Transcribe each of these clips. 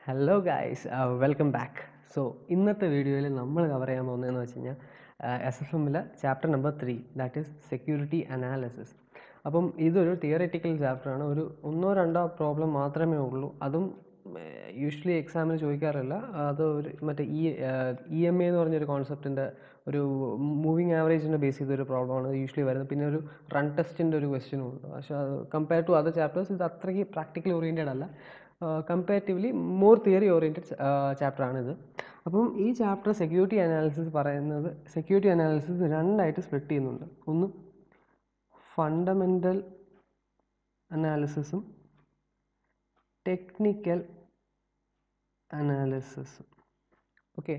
Hello guys welcome back so ഇന്നത്തെ വീഡിയോയിൽ നമ്മൾ കവർ ചെയ്യാൻ പോകുന്നതെന്ന് വെച്ച് കഴിഞ്ഞാൽ എസ് എഫ് എമ്മിലെ chapter number three that is security analysis അപ്പം ഇതൊരു തിയററ്റിക്കൽ ചാപ്റ്ററാണ് ഒരു ഒന്നോ രണ്ടോ പ്രോബ്ലം മാത്രമേ ഉള്ളൂ അതും യൂഷ്വലി എക്സാമിന് ചോദിക്കാറില്ല അത് ഒരു മറ്റേ ഇ ഇ എം എ എന്ന് പറഞ്ഞൊരു കോൺസെപ്റ്റിൻ്റെ ഒരു മൂവിങ് ആവറേജിനെ ബേസ് ചെയ്തൊരു പ്രോബ്ലമാണ് യൂഷ്വലി വരുന്നത് പിന്നെ ഒരു റൺ ടെസ്റ്റിൻ്റെ ഒരു ക്വസ്റ്റ്യനും ഉണ്ട് പക്ഷേ അത് കമ്പയർ ടു അതർ ചാപ്റ്റേഴ്സ് ഇത് അത്രയ്ക്ക് പ്രാക്ടിക്കലി ഓറിയൻറ്റഡ് അല്ല കമ്പാരിറ്റീവ്ലി മോർ തിയറി ഓറിയൻറ്റഡ് ചാപ്റ്ററാണിത് അപ്പം ഈ ചാപ്റ്റർ സെക്യൂരിറ്റി അനാലിസിസ് പറയുന്നത് സെക്യൂരിറ്റി അനാലിസിസ് രണ്ടായിട്ട് സ്പ്ലിറ്റ് ചെയ്യുന്നുണ്ട് ഒന്ന് ഫണ്ടമെൻ്റൽ അനാലിസിസും ടെക്നിക്കൽ അനാലിസിസും ഓക്കെ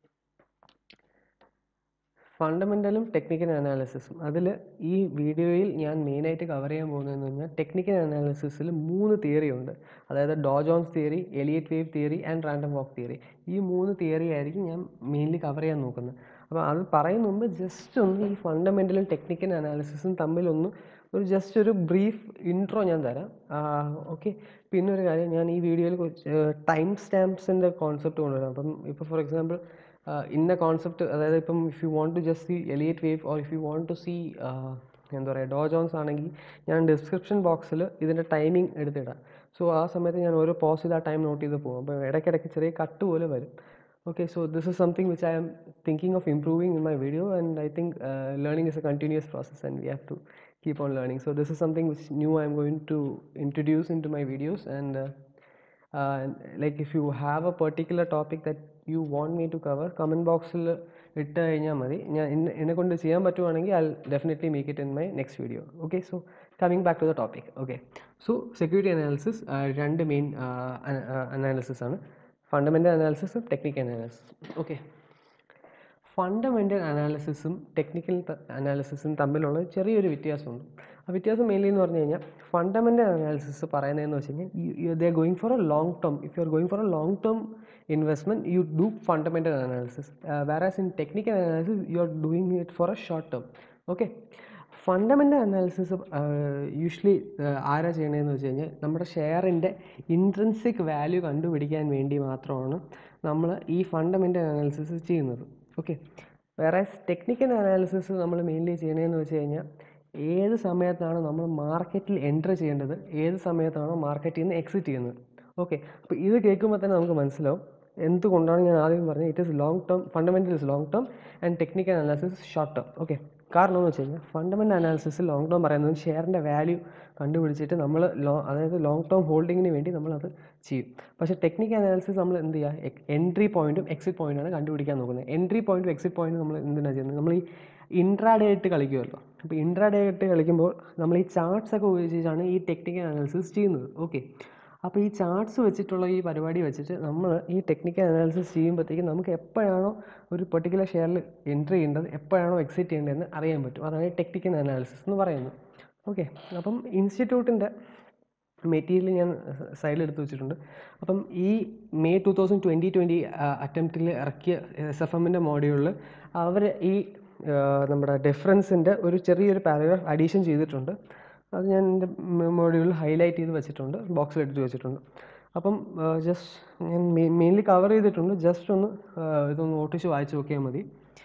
ഫണ്ടമെൻ്റലും ടെക്നിക്കൽ അനാലിസിസും അതിൽ ഈ വീഡിയോയിൽ ഞാൻ മെയിനായിട്ട് കവർ ചെയ്യാൻ പോകുന്നതെന്ന് പറഞ്ഞാൽ ടെക്നിക്കൽ അനാലിസിസിൽ മൂന്ന് തിയറി ഉണ്ട് അതായത് Dow Jones theory Elliott wave theory and random walk theory ഈ മൂന്ന് തിയറി ആയിരിക്കും ഞാൻ മെയിൻലി കവർ ചെയ്യാൻ നോക്കുന്നത് അപ്പോൾ അത് പറയുന്ന മുമ്പ് ജസ്റ്റ് ഒന്ന് ഈ ഫണ്ടമെൻ്റലും ടെക്നിക്കൽ അനാലിസിസും തമ്മിലൊന്ന് ഒരു ജസ്റ്റ് ഒരു ബ്രീഫ് ഇൻട്രോ ഞാൻ തരാം ഓക്കെ പിന്നെ ഒരു കാര്യം ഞാൻ ഈ വീഡിയോയിൽ ടൈം സ്റ്റാമ്പ്സിൻ്റെ കോൺസെപ്റ്റ് കൊണ്ടുവരാം അപ്പം ഇപ്പോൾ ഫോർ എക്സാമ്പിൾ ഇന്ന കോൺസെപ്റ്റ് അതായത് ഇപ്പം if you want to just see Elliott wave or if you want to see എന്താ പറയുക ഡോ ജോൺസ് ആണെങ്കിൽ ഞാൻ ഡിസ്ക്രിപ്ഷൻ ബോക്സിൽ ഇതിൻ്റെ ടൈമിംഗ് എടുത്തിടാം സോ ആ സമയത്ത് ഞാൻ ഓരോ പോസ് ചെയ്ത് ആ ടൈം നോട്ട് ചെയ്ത് പോകും അപ്പോൾ ഇടയ്ക്കിടയ്ക്ക് ചെറിയ കട്ട് പോലെ വരും okay so this is something which i am thinking of improving in my video and i think uh, learning is a continuous process and we have to keep on learning so this is something which new i'm going to introduce into my videos and uh, uh, like if you have a particular topic that you want me to cover comment boxിൽ ഇട്ട് കഴിഞ്ഞാൽ മതി ഞാൻ എന്നെ എന്നെ കൊണ്ട് ചെയ്യാൻ പറ്റുവാണെങ്കിൽ I definitely make it in my next video okay so coming back to the topic okay so security analysis രണ്ട് മെയിൻ അനാലിസിസ് ആണ് ഫണ്ടമെൻ്റൽ അനാലിസിസും ടെക്നിക്കൽ അനാലിസിസും ഓക്കെ ഫണ്ടമെൻ്റൽ അനാലിസിസും ടെക്നിക്കൽ അനാലിസിസും തമ്മിലുള്ള ചെറിയൊരു വ്യത്യാസമുണ്ട് ആ വ്യത്യാസം മെയിൻലി എന്ന് പറഞ്ഞു കഴിഞ്ഞാൽ ഫണ്ടമെൻ്റൽ അനാലിസിസ് പറയുന്നതെന്ന് വെച്ച് കഴിഞ്ഞാൽ they are going for a long term if you are going for a long term investment you do fundamental analysis whereas in technical analysis you are doing it for a short term okay fundamental analysis usually ആരാ ചെയ്യണതെന്ന് വെച്ച് കഴിഞ്ഞാൽ നമ്മുടെ ഷെയറിൻ്റെ intrinsic value കണ്ടുപിടിക്കാൻ വേണ്ടി മാത്രമാണ് നമ്മൾ ഈ ഫണ്ടമെൻ്റൽ അനാലിസിസ് ചെയ്യുന്നത് ഓക്കെ വേറെ ടെക്നിക്കൽ അനാലിസിസ് നമ്മൾ മെയിൻലി ചെയ്യണതെന്ന് വെച്ച് കഴിഞ്ഞാൽ ഏത് സമയത്താണ് നമ്മൾ മാർക്കറ്റിൽ എൻ്റർ ചെയ്യേണ്ടത് ഏത് സമയത്താണോ മാർക്കറ്റിൽ നിന്ന് എക്സിറ്റ് ചെയ്യുന്നത് ഓക്കെ അപ്പോൾ ഇത് കേൾക്കുമ്പോൾ തന്നെ നമുക്ക് മനസ്സിലാവും എന്തുകൊണ്ടാണ് ഞാൻ ആദ്യം പറഞ്ഞത് it is long term fundamental is long term and technical analysis short term okay കാരണം എന്ന് വെച്ച് കഴിഞ്ഞാൽ ഫണ്ടമെൻ്റൽ അനാലിസിസ് ലോങ് ടേം പറയുന്നത് ഷെയറിൻ്റെ വാല്യൂ കണ്ടുപിടിച്ചിട്ട് നമ്മൾ ലോ അതായത് ലോങ് ടേം ഹോൾഡിങ്ങിന് വേണ്ടി നമ്മളത് ചെയ്യും പക്ഷേ ടെക്നിക്കൽ അനാലിസിസ് നമ്മൾ എന്ത് ചെയ്യുക എൻട്രി പോയിൻറ്റും എക്സിറ്റ് പോയിൻ്റാണ് കണ്ടുപിടിക്കാൻ നോക്കുന്നത് എൻട്രി പോയിൻറ്റും എക്സിറ്റ് പോയിൻറ്റും നമ്മൾ എന്തിനാണ് ചെയ്യുന്നത് നമ്മൾ ഈ ഇൻട്രാഡേ ആയിട്ട് കളിക്കുമല്ലോ അപ്പോൾ ഇൻട്രാഡേ ആയിട്ട് കളിക്കുമ്പോൾ നമ്മൾ ഈ ചാർട്ട്സ് ഒക്കെ ഉപയോഗിച്ചിട്ടാണ് ഈ ടെക്നിക്കൽ അനാലിസിസ് ചെയ്യുന്നത് ഓക്കെ അപ്പോൾ ഈ ചാർട്ട്സ് വെച്ചിട്ടുള്ള ഈ പരിപാടി വെച്ചിട്ട് നമ്മൾ ഈ ടെക്നിക്കൽ അനാലിസിസ് ചെയ്യുമ്പോഴത്തേക്കും നമുക്ക് എപ്പോഴാണോ ഒരു പെർട്ടിക്കുലർ ഷെയറിൽ എൻട്രി ചെയ്യേണ്ടത് എപ്പോഴാണോ എക്സിറ്റ് ചെയ്യേണ്ടതെന്ന് അറിയാൻ പറ്റും അതാണ് ടെക്നിക്കൽ അനാലിസിസ് എന്ന് പറയുന്നത് ഓക്കെ അപ്പം ഇൻസ്റ്റിറ്റ്യൂട്ടിൻ്റെ മെറ്റീരിയൽ ഞാൻ സൈഡിൽ എടുത്ത് വെച്ചിട്ടുണ്ട് അപ്പം ഈ May two thousand twenty twenty അറ്റംപ്റ്റിൽ ഇറക്കിയ എസ് എഫ് എമ്മിൻ്റെ മോഡ്യൂളിൽ അവർ ഈ നമ്മുടെ ഡിഫറൻസിൻ്റെ ഒരു ചെറിയൊരു പാരഗ്രാഫ് അഡീഷൻ ചെയ്തിട്ടുണ്ട് അത് ഞാൻ എൻ്റെ മോഡ്യൂളിൽ ഹൈലൈറ്റ് ചെയ്ത് വെച്ചിട്ടുണ്ട് ബോക്സിൽ എടുത്ത് വെച്ചിട്ടുണ്ട് അപ്പം ജസ്റ്റ് ഞാൻ മെയിൻലി കവർ ചെയ്തിട്ടുണ്ട് ജസ്റ്റ് ഒന്ന് ഇതൊന്ന് ഓട്ടിച്ച് വായിച്ച് നോക്കിയാൽ മതി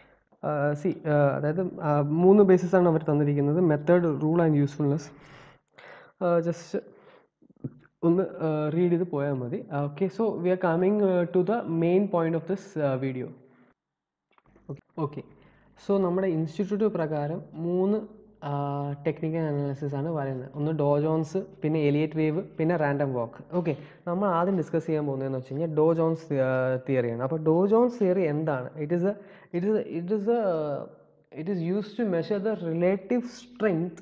സി അതായത് മൂന്ന് ബേസിസാണ് അവർ തന്നിരിക്കുന്നത് method rule and usefulness just ഒന്ന് റീഡ് ചെയ്ത് പോയാൽ മതി okay so we are coming to the main point of this video okay okay so നമ്മുടെ ഇൻസ്റ്റിറ്റ്യൂട്ട് പ്രകാരം മൂന്ന് ടെക്നിക്കൽ അനാലിസിസ് ആണ് പറയുന്നത് ഒന്ന് ഡോ ജോൺസ് പിന്നെ എലിയറ്റ് വേവ് പിന്നെ റാൻഡം വാക്ക് ഓക്കെ നമ്മൾ ആദ്യം ഡിസ്കസ് ചെയ്യാൻ പോകുന്നതെന്ന് വെച്ച് കഴിഞ്ഞാൽ ഡോ ജോൺസ് തിയറിയാണ് അപ്പോൾ ഡോ ജോൺസ് തിയറി എന്താണ് it is a it is it is a it is use to measure the relative strength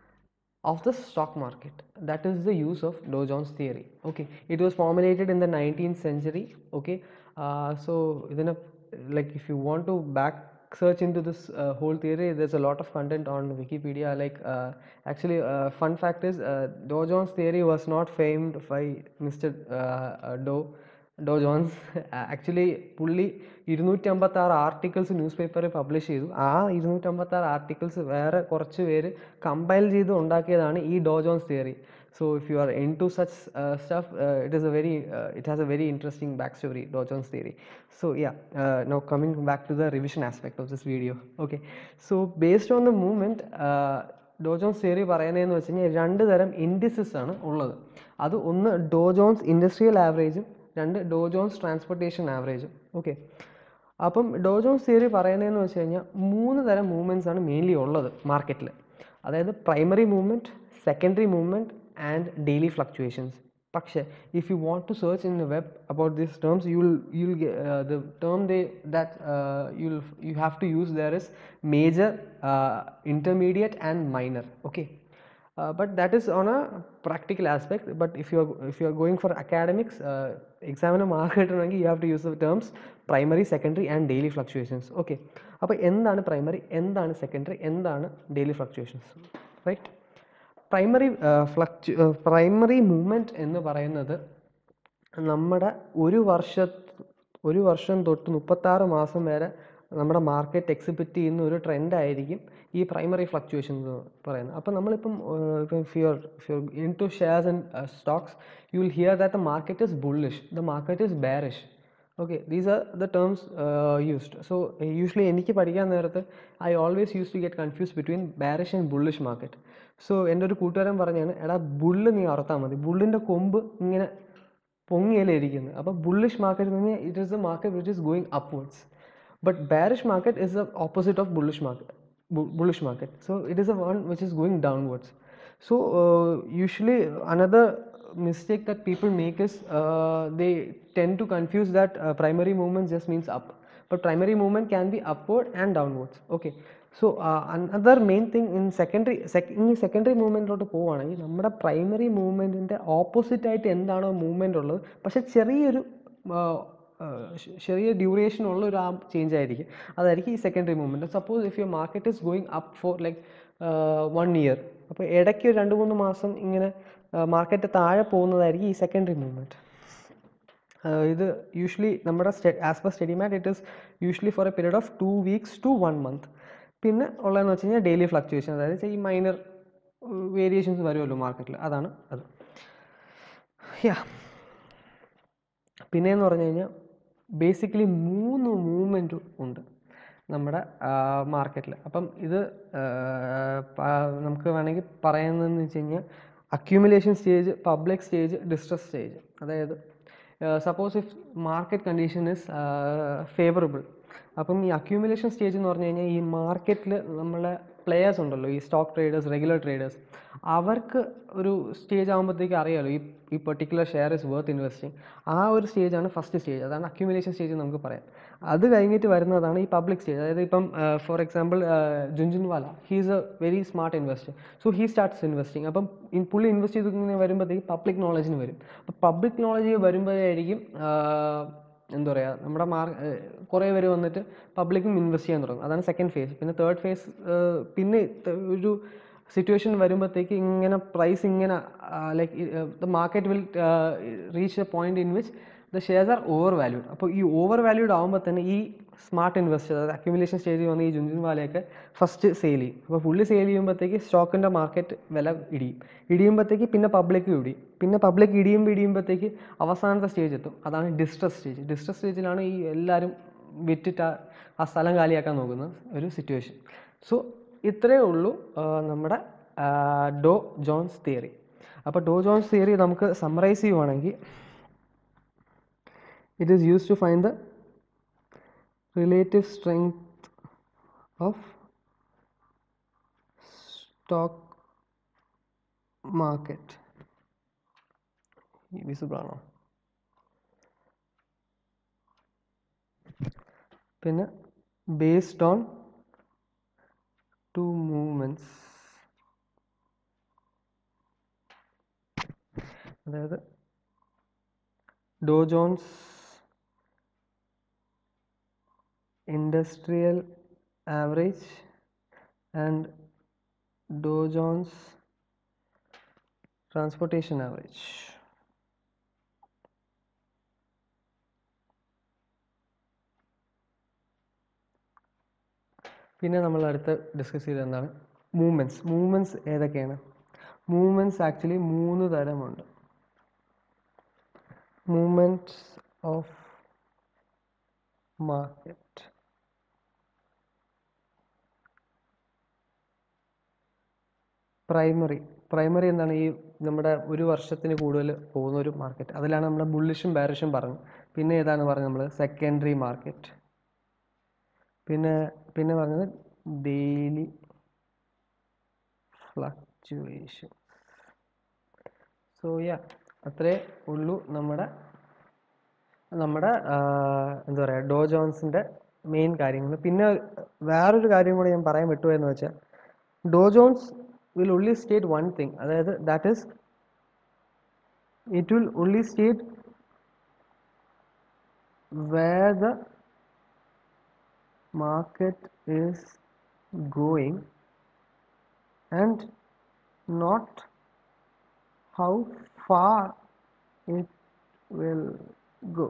of the stock market that is the use of dow jones theory okay it was formulated in the 19th century okay uh, so then like if you want to back search into this uh, whole theory there's a lot of content on wikipedia like uh, actually uh, fun fact is uh, dow jones theory was not famed by mr uh, uh, dow Dow Jones actually പുള്ളി ഇരുന്നൂറ്റമ്പത്തി ആറ് articles news പേപ്പറിൽ publish ചെയ്തു ആ ഇരുന്നൂറ്റമ്പത്തി ആറ് articles വേറെ കുറച്ച് പേര് കമ്പൈൽ ചെയ്ത് ഉണ്ടാക്കിയതാണ് ഈ Dow Jones theory So if you are into such uh, stuff, uh, it is a very uh, it has a very interesting backstory, Dow Jones theory. So yeah, uh, now coming back to the revision aspect of this video. Okay, so based on the movement, uh, Dow Jones theory പറയുന്നതെന്ന് വെച്ച് കഴിഞ്ഞാൽ രണ്ട് തരം indices ആണ് ഉള്ളത് അത് ഒന്ന് Dow Jones industrial ആവറേജും രണ്ട് ഡോ ജോൺസ് ട്രാൻസ്പോർട്ടേഷൻ ആവറേജും ഓക്കെ അപ്പം ഡോ ജോൺസ് തിയറി പറയുന്നതെന്ന് വെച്ച് കഴിഞ്ഞാൽ മൂന്ന് തരം മൂവ്മെൻറ്റ്സ് ആണ് മെയിൻലി ഉള്ളത് മാർക്കറ്റിൽ അതായത് primary movement secondary movement and daily fluctuations പക്ഷേ if you want to search in the web about these terms you will you will the term they that you will you have to use there is major intermediate and minor okay uh, but that is on a practical aspect but if you are if you are going for academics uh, examiner mark കിട്ടണമെങ്കിൽ you have to use the terms primary secondary and daily fluctuations okay അപ്പോൾ എന്താണ് primary എന്താണ് secondary എന്താണ് daily fluctuations right primary ഫ്ലക്ചു primary movement എന്ന് പറയുന്നത് നമ്മുടെ ഒരു വർഷ ഒരു വർഷം തൊട്ട് മുപ്പത്താറ് മാസം വരെ നമ്മുടെ മാർക്കറ്റ് എക്സിബിറ്റ് ചെയ്യുന്ന ഒരു ട്രെൻഡ് ആയിരിക്കും ഈ പ്രൈമറി ഫ്ലക്ച്വേഷൻ എന്ന് പറയുന്നത് അപ്പോൾ നമ്മളിപ്പം ഇപ്പം fear fear in to shares and stocks you will hear that the market is bullish the market is bearish okay these are the terms used so usually എനിക്ക് പഠിക്കാൻ നേരത്ത് I always use to get confuse between bearish and bullish market so എൻ്റെ ഒരു കൂട്ടുകാരൻ പറഞ്ഞാണ് എടാ bull നീ അറുത്താൽ മതി ബുള്ളിൻ്റെ കൊമ്പ് ഇങ്ങനെ പൊങ്ങിയല്ലേ ഇരിക്കുന്നത് അപ്പോൾ ബുള്ളിഷ് മാർക്കറ്റ് എന്ന് പറഞ്ഞാൽ it is a market which is going upwards but bearish market is the opposite of bullish market bu- bullish market so it is a one which is going downwards so uh, usually another mistake that people make is uh, they tend to confuse that uh, primary movement just means up but primary movement can be upward and downwards okay so another main thing in secondary ഇനി secondary മൂവ്മെൻറ്റിലോട്ട് പോവുകയാണെങ്കിൽ നമ്മുടെ primary മൂവ്മെൻറ്റിൻ്റെ opposite ആയിട്ട് എന്താണോ movement ഉള്ളത് പക്ഷേ ചെറിയൊരു ചെറിയ ഡ്യൂറേഷൻ ഉള്ള ഒരു ആ ചേഞ്ച് ആയിരിക്കും അതായിരിക്കും ഈ secondary movement suppose if your market is going up for like one year അപ്പോൾ ഇടയ്ക്ക് ഒരു രണ്ട് മൂന്ന് മാസം ഇങ്ങനെ മാർക്കറ്റ് താഴെ പോകുന്നതായിരിക്കും ഈ സെക്കൻഡറി മൂവ്മെൻറ്റ് ഇത് യൂഷ്വലി നമ്മുടെ as per study mat it is usually for a period of two weeks to one month പിന്നെ ഉള്ളതെന്ന് വെച്ച് കഴിഞ്ഞാൽ ഡെയിലി ഫ്ലക്ച്വേഷൻ അതായത് ഈ മൈനർ വേരിയേഷൻസ് വരുമല്ലോ മാർക്കറ്റിൽ അതാണ് അത് യാ പിന്നെ എന്ന് പറഞ്ഞു കഴിഞ്ഞാൽ ബേസിക്കലി മൂന്ന് മൂവ്മെൻറ്റ് ഉണ്ട് നമ്മുടെ മാർക്കറ്റിൽ അപ്പം ഇത് നമുക്ക് വേണമെങ്കിൽ പറയുന്നതെന്ന് വെച്ച് കഴിഞ്ഞാൽ accumulation stage public stage distress stage അതായത് suppose if market condition is favourable അപ്പം ഈ അക്യൂമുലേഷൻ സ്റ്റേജ് എന്ന് പറഞ്ഞു കഴിഞ്ഞാൽ ഈ മാർക്കറ്റിൽ നമ്മളെ പ്ലെയേഴ്സ് ഉണ്ടല്ലോ ഈ സ്റ്റോക്ക് ട്രേഡേഴ്സ് റെഗുലർ ട്രേഡേഴ്സ് അവർക്ക് ഒരു സ്റ്റേജ് ആകുമ്പോഴത്തേക്ക് അറിയാമല്ലോ ഈ ഈ particular share is worth investing ആ ഒരു സ്റ്റേജാണ് ഫസ്റ്റ് സ്റ്റേജ് അതാണ് അക്യുമുലേഷൻ സ്റ്റേജ് നമുക്ക് പറയാം അത് കഴിഞ്ഞിട്ട് വരുന്നതാണ് ഈ പബ്ലിക് സ്റ്റേജ് അതായത് ഇപ്പം for example Jhunjhunwala he is a very smart investor so he starts investing അപ്പം പുള്ളി ഇൻവെസ്റ്റ് ചെയ്ത് ഇങ്ങനെ വരുമ്പോഴത്തേക്ക് പബ്ലിക് നോളജിന് വരും അപ്പം പബ്ലിക് നോളജ് വരുമ്പോഴായിരിക്കും എന്താ പറയുക നമ്മുടെ മാർ കുറേ പേര് വന്നിട്ട് പബ്ലിക്കും ഇൻവെസ്റ്റ് ചെയ്യാൻ തുടങ്ങും അതാണ് സെക്കൻഡ് ഫേസ് പിന്നെ തേർഡ് ഫേസ് പിന്നെ ഒരു സിറ്റുവേഷൻ വരുമ്പോഴത്തേക്ക് ഇങ്ങനെ പ്രൈസ് ഇങ്ങനെ like the market will reach a point in which the shares are over valued അപ്പോൾ ഈ ഓവർ വാല്യൂഡ് ആകുമ്പോൾ തന്നെ ഈ സ്മാർട്ട് ഇൻവെസ്റ്റർ അതായത് അക്യുമുലേഷൻ സ്റ്റേജിൽ വന്ന് ഈ ജുൻജുൻവാലയൊക്കെ ഫസ്റ്റ് സെയിൽ ചെയ്യും അപ്പോൾ പുള്ളി സെയിൽ ചെയ്യുമ്പോഴത്തേക്ക് സ്റ്റോക്കിൻ്റെ മാർക്കറ്റ് വില ഇടിയും ഇടിയുമ്പോഴത്തേക്ക് പിന്നെ പബ്ലിക് ഇടിയും പിന്നെ പബ്ലിക് ഇടിയുമ്പോൾ ഇടിയുമ്പോഴത്തേക്ക് അവസാനത്തെ സ്റ്റേജ് എത്തും അതാണ് ഡിസ്ട്രസ് സ്റ്റേജ് ഡിസ്ട്രസ് സ്റ്റേജിലാണ് ഈ എല്ലാവരും വിറ്റിട്ട് ആ സ്ഥലം കാലിയാക്കാൻ നോക്കുന്ന ഒരു സിറ്റുവേഷൻ സോ ഇത്രയേ ഉള്ളൂ നമ്മുടെ ഡോ ജോൺസ് തിയറി അപ്പോൾ ഡോ ജോൺസ് തിയറി നമുക്ക് സമ്മറൈസ് ചെയ്യുവാണെങ്കിൽ it is use to find the relative strength of stock market visible ആണോ പിന്നെ ബേസ്ഡ് ഓൺ two movements അതായത് Dow Jones industrial average and Dow Jones transportation average പിന്നെ നമ്മൾ അടുത്ത് discuss ചെയ്തത് എന്താണ് മൂവ്മെൻറ്റ്സ് മൂവ്മെൻറ്റ്സ് ഏതൊക്കെയാണ് മൂവ്മെൻറ്റ്സ് ആക്ച്വലി മൂന്ന് തരമുണ്ട് movements of market primary primary എന്താണ് ഈ നമ്മുടെ ഒരു വർഷത്തിന് കൂടുതൽ പോകുന്ന ഒരു മാർക്കറ്റ് അതിലാണ് നമ്മുടെ ബുള്ളിഷും ബാരിഷും പറഞ്ഞു പിന്നെ ഏതാണ് പറഞ്ഞത് നമ്മൾ സെക്കൻഡറി മാർക്കറ്റ് പിന്നെ പിന്നെ പറഞ്ഞത് ഡെയിലി ഫ്ലക്ച്വേഷൻ സോ യാ അത്രേ ഉള്ളൂ നമ്മുടെ നമ്മുടെ എന്താ പറയുക ഡോ ജോൺസിൻ്റെ മെയിൻ കാര്യങ്ങൾ പിന്നെ വേറൊരു കാര്യം കൂടെ ഞാൻ പറയാൻ വിട്ടുപോയെന്ന് വെച്ചാൽ Dow Jones will only state one thing അതായത് that is it will only state where the market is going and not how far it will go.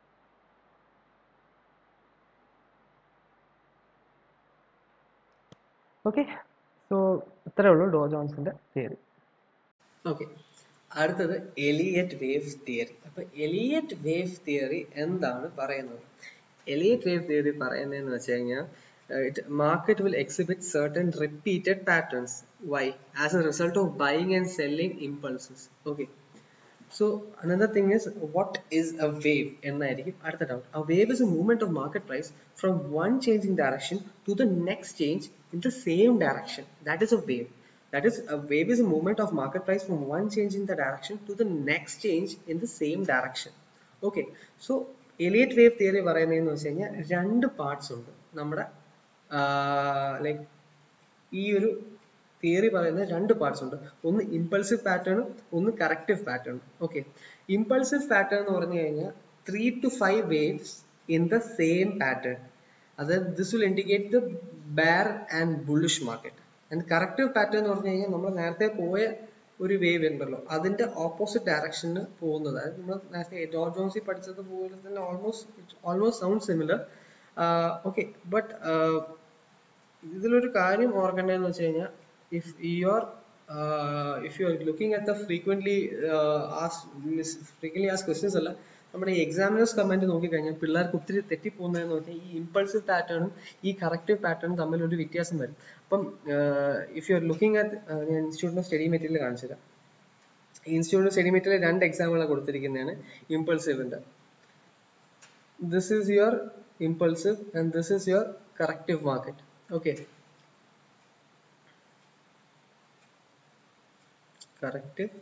Okay so ഇത്രേ ഉള്ളൂ ഡോ ജോൺസിന്റെ തിയറി ഓക്കെ അടുത്തത് എലിയറ്റ് വേവ് തിയറി അപ്പൊ Elliott wave theory എന്താണ് പറയുന്നത് Elliott wave theory പറയുന്നതെന്ന് വെച്ച് കഴിഞ്ഞാൽ market will exhibit certain repeated patterns why as a result of buying and selling impulses okay so another thing is what is a wave എന്നായിരിക്കും അടുത്ത doubt a wave is a movement of market price from one changing direction to the next change in the same direction that is a wave that is a wave is a movement of market price from one change in the direction to the next change in the same direction okay so Elliott wave theory പറയുന്നതെന്ന് വെച്ച് കഴിഞ്ഞാൽ രണ്ട് parts ഉണ്ട് നമ്മുടെ like ഈ ഒരു theory പറയുന്ന രണ്ട് പാർട്സ് ഉണ്ട് ഒന്ന് ഇമ്പൾസീവ് പാറ്റേണും ഒന്ന് കറക്റ്റീവ് പാറ്റേണും ഓക്കെ ഇമ്പൾസീവ് പാറ്റേൺ എന്ന് പറഞ്ഞു കഴിഞ്ഞാൽ three two five waves in the same pattern അതായത് this will indicate the bar and bullish market and corrective pattern എന്ന് പറഞ്ഞു കഴിഞ്ഞാൽ നമ്മൾ നേരത്തെ പോയ ഒരു വേവ് ഉണ്ടല്ലോ അതിന്റെ ഓപ്പോസിറ്റ് ഡയറക്ഷനിൽ പോകുന്നത് അതായത് നമ്മൾ നേരത്തെ ജോർജ് ജോൺസി പഠിച്ചത് പോലെ തന്നെ almost almost sound similar okay but ഇതിലൊരു കാര്യം ഓർക്കേണ്ടതെന്ന് വെച്ച് കഴിഞ്ഞാൽ if you are if you are looking at the frequently as frequently as questions അല്ല നമ്മുടെ ഈ എക്സാമിനേഴ്സ് കമന്റ് നോക്കിക്കഴിഞ്ഞാൽ പിള്ളേർക്ക് ഒത്തിരി തെറ്റിപ്പോകുന്നതെന്ന് വെച്ചാൽ ഈ ഇമ്പൾസീവ് പാറ്റേണും ഈ കറക്റ്റീവ് പാറ്റേണും തമ്മിൽ ഒരു വ്യത്യാസം വരും അപ്പം if you are looking at ഞാൻ ഇൻസ്റ്റിറ്റ്യൂട്ടിന്റെ സ്റ്റഡി മെറ്റീരിയൽ കാണിച്ചുതരാം ഇൻസ്റ്റിറ്റ്യൂട്ടിന്റെ സ്റ്റഡി മെറ്റീരിയൽ രണ്ട് എക്സാമ്പിളാണ് കൊടുത്തിരിക്കുന്നതാണ് ഇമ്പൾസീവിന്റെ this is your impulsive and this is your corrective market okay corrective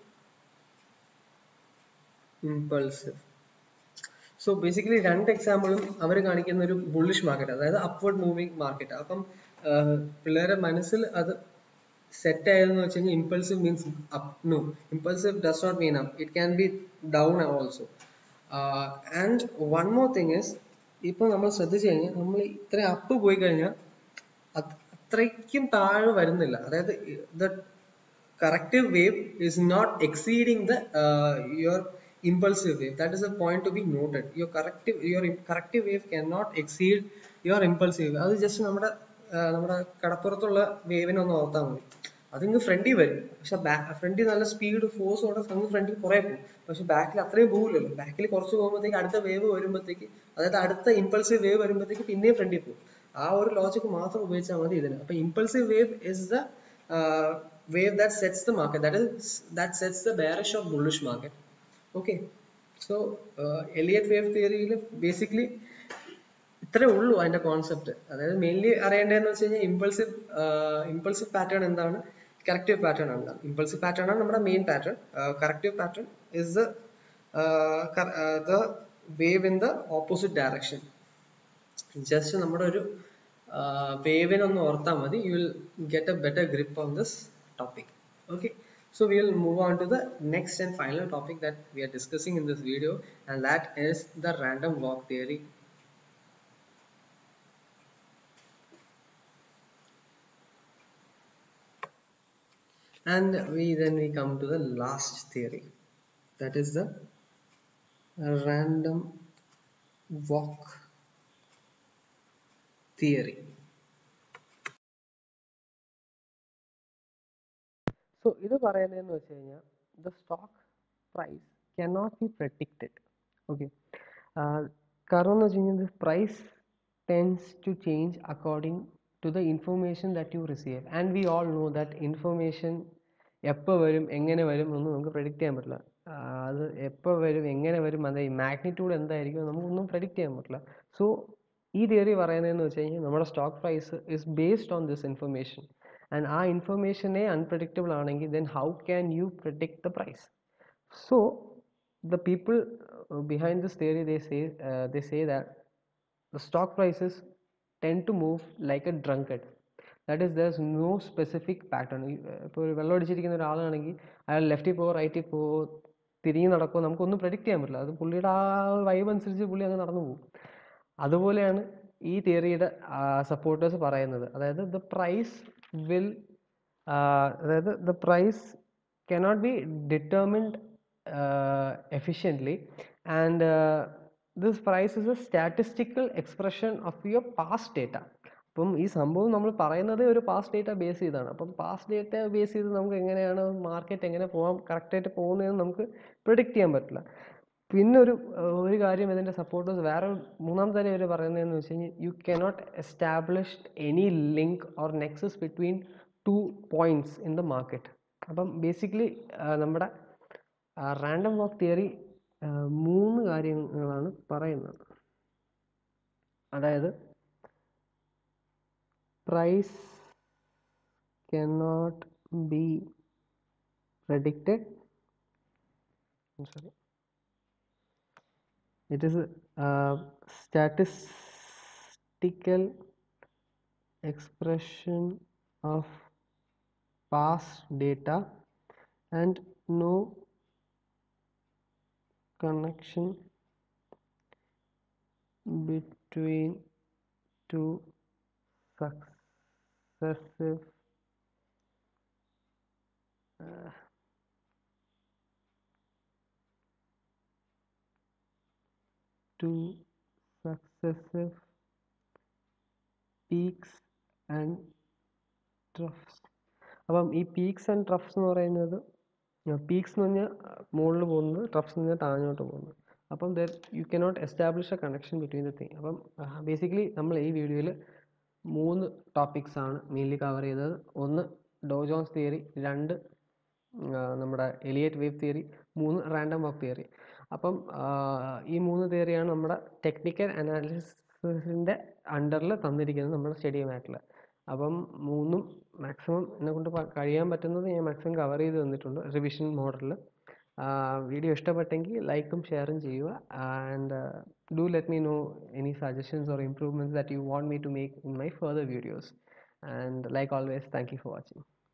impulsive so basically രണ്ട് എക്സാമ്പിളും അവർ കാണിക്കുന്ന ഒരു ബുള്ളിഷ് മാർക്കറ്റ് അതായത് അപ്വേർഡ് മൂവിങ് മാർക്കറ്റ് അപ്പം പിള്ളേരുടെ മനസ്സിൽ അത് സെറ്റ് ആയതെന്ന് വെച്ച് കഴിഞ്ഞാൽ impulsive means up no impulsive does not mean up it can be down also and one more thing is ഇപ്പൊ നമ്മൾ ശ്രദ്ധിച്ചു കഴിഞ്ഞാൽ നമ്മൾ ഇത്ര അപ്പ് പോയി കഴിഞ്ഞാൽ അത്രയ്ക്കും താഴെ വരുന്നില്ല അതായത് the corrective wave is not exceeding the your impulsive wave that is a point to be noted your corrective your corrective wave cannot exceed your impulsive wave അത് ജസ്റ്റ് നമ്മുടെ നമ്മുടെ കടപ്പുറത്തുള്ള വേവിനെ ഒന്ന് ഓർത്താൽ മതി അതിങ്ങ് ഫ്രണ്ടിൽ വരും പക്ഷെ ഫ്രണ്ടിൽ നല്ല സ്പീഡ് ഫോഴ്സോടെ അങ്ങ് ഫ്രണ്ടിൽ കുറെ പോകും പക്ഷെ ബാക്കിൽ അത്രയും പോകില്ലല്ലോ ബാക്കിൽ കുറച്ച് പോകുമ്പോഴത്തേക്ക് അടുത്ത വേവ് വരുമ്പോഴത്തേക്ക് അതായത് അടുത്ത ഇമ്പൾസീവ് വേവ് വരുമ്പോഴത്തേക്ക് പിന്നെയും ഫ്രണ്ടിൽ പോകും ആ ഒരു ലോജിക്ക് മാത്രം ഉപയോഗിച്ചാൽ മതി ഇതിന് അപ്പൊ impulsive wave is the wave that sets the market that is that sets the bearish of bullish market okay so Elliott wave തിയറിയിൽ ബേസിക്കലി ഇത്രേ ഉള്ളൂ അതിന്റെ കോൺസെപ്റ്റ് അതായത് മെയിൻലി അറിയേണ്ടതെന്ന് വെച്ച് കഴിഞ്ഞാൽ ഇമ്പൾസീവ് ഇമ്പൾസീവ് പാറ്റേൺ എന്താണ് കറക്റ്റീവ് പാറ്റേൺ ആണ് ഇമ്പൾസീവ് പാറ്റേൺ ആണ് നമ്മുടെ main pattern corrective pattern is the the wave in the opposite direction just നമ്മുടെ ഒരു വേവിനെ ഒന്ന് ഓർത്താൽ മതി you will get A better grip on this topic okay So we will move on to the next and final topic that we are discussing in this video and that is the random walk theory. And we then we come to the last theory that is the random walk theory. So so ഇത് പറയുന്നതെന്ന് വെച്ച് കഴിഞ്ഞാൽ the stock price cannot be predicted okay കാരണം എന്ന് വെച്ച് കഴിഞ്ഞാൽ the price tends to change according to the information that you receive and we all know that information എപ്പോൾ വരും എങ്ങനെ വരും എന്നൊന്നും നമുക്ക് പ്രെഡിക്റ്റ് ചെയ്യാൻ പറ്റില്ല ആ, അത് എപ്പോൾ വരും എങ്ങനെ വരും അത് മാഗ്നിറ്റ്യൂഡ് എന്തായിരിക്കും നമുക്കൊന്നും പ്രെഡിക്റ്റ് ചെയ്യാൻ പറ്റില്ല സോ ഈ തിയറി പറയുന്നതെന്ന് വെച്ച് കഴിഞ്ഞാൽ നമ്മുടെ stock price is based on this information and ആ ഇൻഫർമേഷനെ അൺപ്രഡിക്റ്റബിൾ ആണെങ്കിൽ then how can you predict the price so the people uh, behind this theory they say uh, they say that the stock prices tend to move like a drunkard that is there's no specific pattern ഇപ്പോൾ ഒരു വെള്ളം അടിച്ചിരിക്കുന്ന ഒരാളാണെങ്കിൽ അയാൾ ലെഫ്റ്റിൽ പോവോ റൈറ്റിൽ പോവോ തിരിഞ്ഞ് നടക്കുമോ നമുക്കൊന്നും പ്രെഡിക്റ്റ് ചെയ്യാൻ പറ്റില്ല അത് പുള്ളിയുടെ ആ വൈബ് അനുസരിച്ച് പുള്ളി അങ്ങ് നടന്നു പോകും അതുപോലെയാണ് ഈ തിയറിയുടെ സപ്പോർട്ടേഴ്സ് പറയുന്നത് അതായത് ദ പ്രൈസ് വിൽ അതായത് the price cannot be determined uh, efficiently and uh, this price is a statistical expression of your past data അപ്പം ഈ സംഭവം നമ്മൾ പറയുന്നത് ഒരു പാസ്റ്റ് ഡേറ്റ ബേസ് ചെയ്താണ് അപ്പം പാസ്റ്റ് ഡേറ്റ ബേസ് ചെയ്ത് നമുക്ക് എങ്ങനെയാണ് മാർക്കറ്റ് എങ്ങനെ പോകാം കറക്റ്റായിട്ട് പോകുന്നതെന്ന് നമുക്ക് പ്രിഡിക്റ്റ് ചെയ്യാൻ പറ്റില്ല പിന്നെ ഒരു ഏർ ഒരു കാര്യം ഇതിൻ്റെ സപ്പോർട്ടേഴ്സ് വേറെ ഒരു മൂന്നാമത്തെ കാര്യം ഇവർ പറയുന്നതെന്ന് വെച്ച് കഴിഞ്ഞാൽ you cannot establish any link or nexus between two points in the market അപ്പം ബേസിക്കലി നമ്മുടെ റാൻഡം വാക്ക് തിയറി മൂന്ന് കാര്യങ്ങളാണ് പറയുന്നത് അതായത് price cannot be predicted I'm sorry it is a uh, statistical expression of past data and no connection between two successive uh, two successive peaks and troughs അപ്പം ഈ peaks and ട്രഫ്സ് എന്ന് പറയുന്നത് peaks എന്ന് പറഞ്ഞാൽ മുകളിൽ പോകുന്നത് ട്രഫ്സ് എന്ന് പറഞ്ഞാൽ താഴോട്ട് പോകുന്നത് അപ്പം there you cannot establish a connection between the thing അപ്പം ബേസിക്കലി നമ്മൾ ഈ വീഡിയോയിൽ മൂന്ന് ടോപ്പിക്സ് ആണ് മെയിൻലി കവർ ചെയ്തത് ഒന്ന് ഡോജോൺസ് തിയറി രണ്ട് ആ, നമ്മുടെ എലിയറ്റ് വേവ് തിയറി മൂന്ന് റാൻഡം വാക്ക് തിയറി അപ്പം ആ, ഈ മൂന്ന് തിയറിയാണ് നമ്മുടെ ടെക്നിക്കൽ അനാലിസിസിൻ്റെ അണ്ടറിൽ തന്നിരിക്കുന്നത് നമ്മുടെ സ്റ്റഡി മാറ്റിൽ അപ്പം മൂന്നും മാക്സിമം എന്നെ കൊണ്ട് പ- കഴിയാൻ പറ്റുന്നത് ഞാൻ മാക്സിമം കവർ ചെയ്ത് തന്നിട്ടുണ്ട് റിവിഷൻ മോഡലിൽ വീഡിയോ ഇഷ്ടപ്പെട്ടെങ്കിൽ ലൈക്കും ഷെയറും ചെയ്യുക and do let me know any suggestions or improvements that you want me to make in my further videos and like always thank you for watching